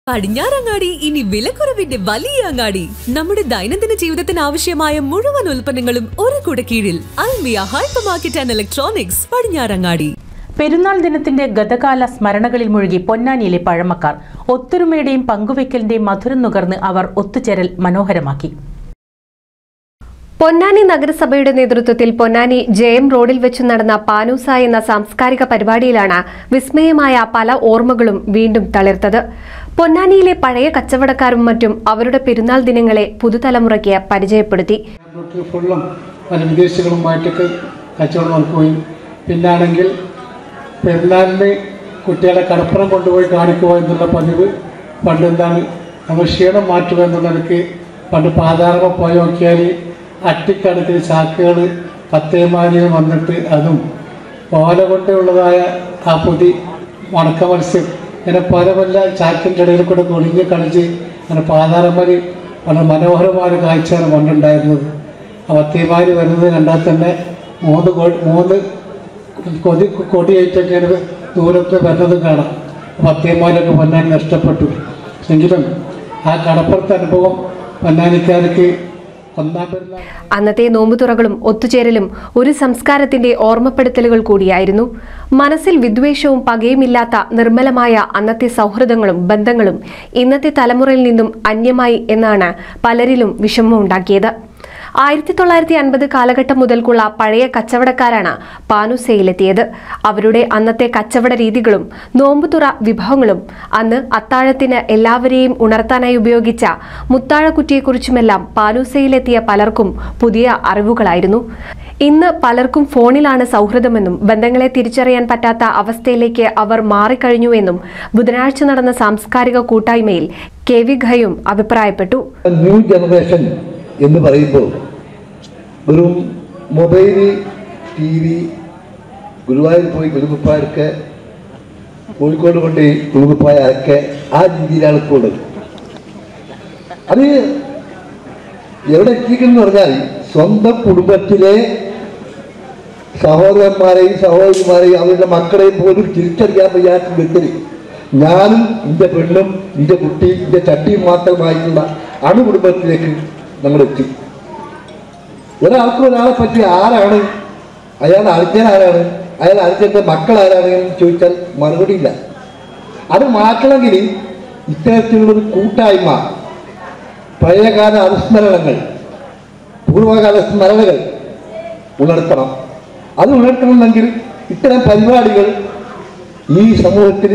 പടിഞ്ഞാറങ്ങാടി ഇനി വിലക്കുറവിന്റെ വലിയ അങ്ങാടി നമ്മുടെ ദൈനംദിന ജീവിതത്തിന് ആവശ്യമായ മുഴുവൻ ഉൽപ്പന്നങ്ങളും ഒരു കുടക്കീഴിൽ Almiya hyper market and electronics Padinjarangadi Perunnal ദിനത്തിന്റെ ഗതകാല സ്മരണകളിൽ മുഴുകി പൊന്നാനിയിലെ പഴമക്കാർ ഒത്തൊരുമയുടെയും പങ്കുവയ്ക്കലിന്റെയും മധുരം നുകർന്ന് അവർ ഒത്തുചേരൽ മനോഹരമാക്കി പൊന്നാനി നഗരസഭയുടെ നേതൃത്വത്തിൽ പൊന്നാനി ജയം റോഡിൽ വെച്ച് നടന്ന പാനൂസ എന്ന സാംസ്കാരിക പരിപാടിയിലാണ് വിസ്മയമായ പല ഓർമ്മകളും വീണ്ടും തളിർത്തത് പൊന്നാനിയിലെ പഴയ കച്ചവടക്കാരും മറ്റും അവരുടെ പെരുന്നാൾ ദിനങ്ങളെ പുതുതലമുറയ്ക്ക് പരിചയപ്പെടുത്തി റൂട്ടിൽ ഫുള്ളും പല വിദേശികളുമായിട്ടൊക്കെ കച്ചവടം നടക്കുകയും പിന്നാണെങ്കിൽ പെരുന്നാളിന് കുട്ടികളെ കടപ്പുറം കൊണ്ടുപോയി കാണിക്കുക എന്നുള്ള പതിവ് പണ്ട് എന്താണ് നമ്മൾ ക്ഷീണം മാറ്റുക എന്നുള്ളതൊക്കെ പണ്ട് പാതാളമ പോയി നോക്കിയാൽ അട്ടിക്കണക്കിന് ചാക്കുകൾ പത്തേമാനിൽ വന്നിട്ട് അതും ഓല കൊണ്ടുള്ളതായ ആ പൊടി ഉണക്ക മത്സ്യം ഇങ്ങനെ പല പല ചാക്കിൻ്റെ ഇടയിൽ കൂടെ ഒളിഞ്ഞ് കളിച്ച് അങ്ങനെ പാതാളമരി വളരെ മനോഹരമായ ഒരു കാഴ്ചയാണ് പണ്ടുണ്ടായിരുന്നത് ആ പത്തേമാരി വരുന്നത് കണ്ടാൽ തന്നെ മൂന്ന് കൊ മൂന്ന് കൊതി കൊടിയായിട്ടൊക്കെയാണ് ദൂരത്ത് വരുന്നതും കാണാം പത്തേമാരൊക്കെ പൊന്നാനി നഷ്ടപ്പെട്ടു എങ്കിലും ആ കടപ്പുറത്തെ അനുഭവം പൊന്നാനിക്കാർക്ക് ഒന്നാം പെരുന്നാൾ അന്നത്തെ നോമ്പുതുറകളും ഒത്തുചേരലും ഒരു സംസ്കാരത്തിന്റെ ഓർമ്മപ്പെടുത്തലുകൾ കൂടിയായിരുന്നു മനസ്സിൽ വിദ്വേഷവും പകയുമില്ലാത്ത നിർമ്മലമായ അന്നത്തെ സൗഹൃദങ്ങളും ബന്ധങ്ങളും ഇന്നത്തെ തലമുറയിൽ നിന്നും അന്യമായി എന്നാണ് പലരിലും വിഷമമുണ്ടാക്കിയത് ആയിരത്തി തൊള്ളായിരത്തി അൻപത് കാലഘട്ടം മുതൽക്കുള്ള പഴയ കച്ചവടക്കാരാണ് പാനുസയിലെത്തിയത് അവരുടെ അന്നത്തെ കച്ചവട രീതികളും നോമ്പുതുറ വിഭവങ്ങളും അന്ന് അത്താഴത്തിന് എല്ലാവരെയും ഉണർത്താനായി ഉപയോഗിച്ച മുത്താഴക്കുറ്റിയെക്കുറിച്ചുമെല്ലാം പാനൂസയിലെത്തിയ പലർക്കും പുതിയ അറിവുകളായിരുന്നു ഇന്ന് പലർക്കും ഫോണിലാണ് സൗഹൃദമെന്നും ബന്ധങ്ങളെ തിരിച്ചറിയാൻ പറ്റാത്ത അവസ്ഥയിലേക്ക് അവർ മാറിക്കഴിഞ്ഞുവെന്നും ബുധനാഴ്ച നടന്ന സാംസ്കാരിക കൂട്ടായ്മയിൽ കെ വി ഘയും അഭിപ്രായപ്പെട്ടു ന്യൂ ജനറേഷൻ എന്ന് പറയുമ്പോൾ വെറും മൊബൈൽ ടി വി ഗുരുവായൂർ പോയി ഗുരുകുപ്പായൊക്കെ കോഴിക്കോട് കൊണ്ട് ഗുരുകുപ്പായൊക്കെ ആ രീതിയിലാണ് ഇപ്പോൾ ഉള്ളത് അത് എവിടെ എത്തിക്കുന്നു പറഞ്ഞാൽ സ്വന്തം കുടുംബത്തിലെ സഹോദരന്മാരെയും സഹോദരിമാരെയും അവരുടെ മക്കളെയും പോലും തിരിച്ചറിയാൻ വയ്യാത്ത വിധത്തിൽ ഞാനും എൻ്റെ പെണ്ണും എൻ്റെ കുട്ടി എൻ്റെ ചട്ടിയും മാത്രമായിട്ടുള്ള അണുകുടുംബത്തിലേക്ക് നമ്മൾ എത്തി ഒരാൾക്ക് ഒരാളെ പറ്റി ആരാണ് അയാൾ അർജൻ ആരാണ് അയാൾ അർജൻ്റെ മക്കൾ ആരാണ് എന്ന് ചോദിച്ചാൽ മറുപടിയില്ല അത് മാറ്റണമെങ്കിൽ ഇത്തരത്തിലുള്ളൊരു കൂട്ടായ്മ പഴയകാല അനുസ്മരണങ്ങൾ പൂർവ്വകാല സ്മരണകൾ ഉണർത്തണം അത് ഉണർത്തണമെങ്കിൽ ഇത്തരം പരിപാടികൾ ഈ സമൂഹത്തിൽ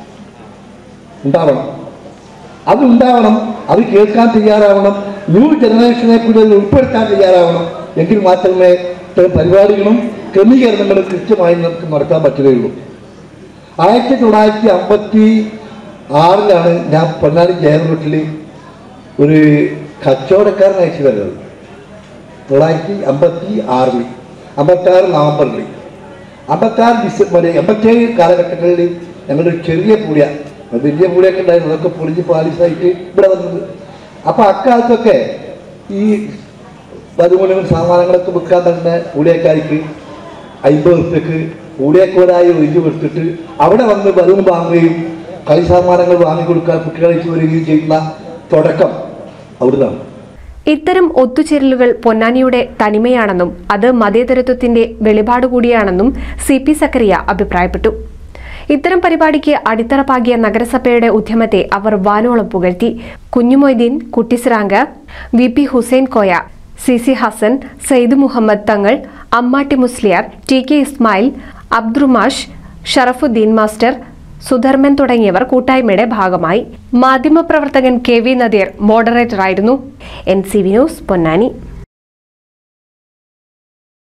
ഉണ്ടാവണം അത് ഉണ്ടാവണം അത് കേൾക്കാൻ തയ്യാറാവണം ന്യൂ ജനറേഷനെ കൂടി അതിൽ ഉൾപ്പെടുത്താൻ തയ്യാറാവണം എങ്കിൽ മാത്രമേ ഇത്തരം പരിപാടികളും ക്രമീകരണങ്ങളും കൃത്യമായി നമുക്ക് നടത്താൻ പറ്റുകയുള്ളൂ ആയിരത്തി തൊള്ളായിരത്തി അമ്പത്തി ആറിലാണ് ഞാൻ പൊന്നാനി ജയറൂട്ടിൽ ഒരു കച്ചവടക്കാരൻ അയച്ചു വരുന്നത് തൊള്ളായിരത്തി അമ്പത്തി ആറിൽ അമ്പത്താറ് നവംബറിൽ അമ്പത്താറ് ഡിസംബർ എൺപത്തേഴ് കാലഘട്ടങ്ങളിൽ ഞങ്ങളൊരു ചെറിയ പൂളിയ വലിയ പൂളിയൊക്കെ ഉണ്ടായിരുന്നു അതൊക്കെ പൊളിഞ്ഞ് പാലിസായിട്ട് ഇവിടെ വന്നത് അപ്പോൾ അക്കാലത്തൊക്കെ ഈ പതിമൂന്ന് സാമാനങ്ങളൊക്കെ വിൽക്കാൻ തന്നെ പൂളിയക്കാർക്ക് അമ്പത് ഉറുപ്പ്യക്ക് പൂളിയക്കോരായി ഒഴിഞ്ഞു കൊടുത്തിട്ട് അവിടെ വന്ന് ബലൂൺ വാങ്ങുകയും കളി സാമാനങ്ങൾ വാങ്ങിക്കൊടുക്കാൻ കുട്ടികളെ വരികയും ചെയ്യുന്ന തുടക്കം അവിടുന്നാണ് ഇത്തരം ഒത്തുചേരലുകൾ പൊന്നാനിയുടെ തനിമയാണെന്നും അത് മതേതരത്വത്തിന്റെ വെളിപാട് കൂടിയാണെന്നും സി പി സക്കറിയ അഭിപ്രായപ്പെട്ടു ഇത്തരം പരിപാടിക്ക് അടിത്തറ പാകിയ നഗരസഭയുടെ ഉദ്യമത്തെ അവർ വാനോളം പുകഴ്ത്തി Kunjumoideen Kuttisrank V P Hussain Koya C C Hasan Sayyid Muhammad Thangal Ammatti Musliyar T K Ismail Abdurumash Sharafuddin master Sudharman തുടങ്ങിയവർ കൂട്ടായ്മയുടെ ഭാഗമായി മാധ്യമപ്രവർത്തകൻ കെ വി നദീർ മോഡറേറ്ററായിരുന്നു N C V news Ponnani